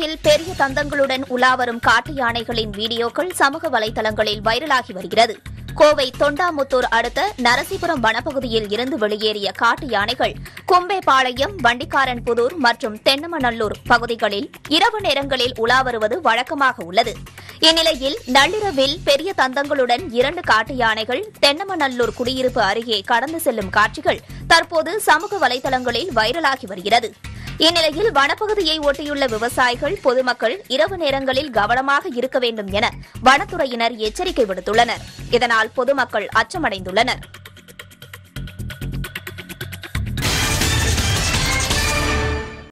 கோவையில் பெரிய தந்தங்களுடன் உலாவரும் காட்டு யானைகளின் வீடியோக்கள் சமூக வலைதளங்களில் வைரலாகி வருகிறது கோவை தொண்டாமுத்தூர் அடுத்த நரசிபுரம் வனப்பகுதியில் இருந்து வெளியேறிய காட்டு யானைகள் கொம்பேபாளையம் வண்டிக்காரன் புதூர் மற்றும் தென்னமநல்லூர் பகுதிகளில் இரவு நேரங்களில் உலா வருவது வழக்கமாக உள்ளது இந்நிலையில் நள்ளிரவில் பெரிய தந்தங்களுடன் இரண்டு காட்டு யானைகள் தென்னமநல்லூர் குடியிருப்பு அருகே கடந்து செல்லும் காட்சிகள் தற்போது சமூக வலைதளங்களில் வைரலாகி வருகிறது இந்நிலையில் வனப்பகுதியை ஒட்டியுள்ள விவசாயிகள் பொதுமக்கள் இரவு நேரங்களில் கவனமாக இருக்க வேண்டும் என வனத்துறையினர் எச்சரிக்கை விடுத்துள்ளனர் இதனால் பொதுமக்கள் அச்சமடைந்துள்ளனர்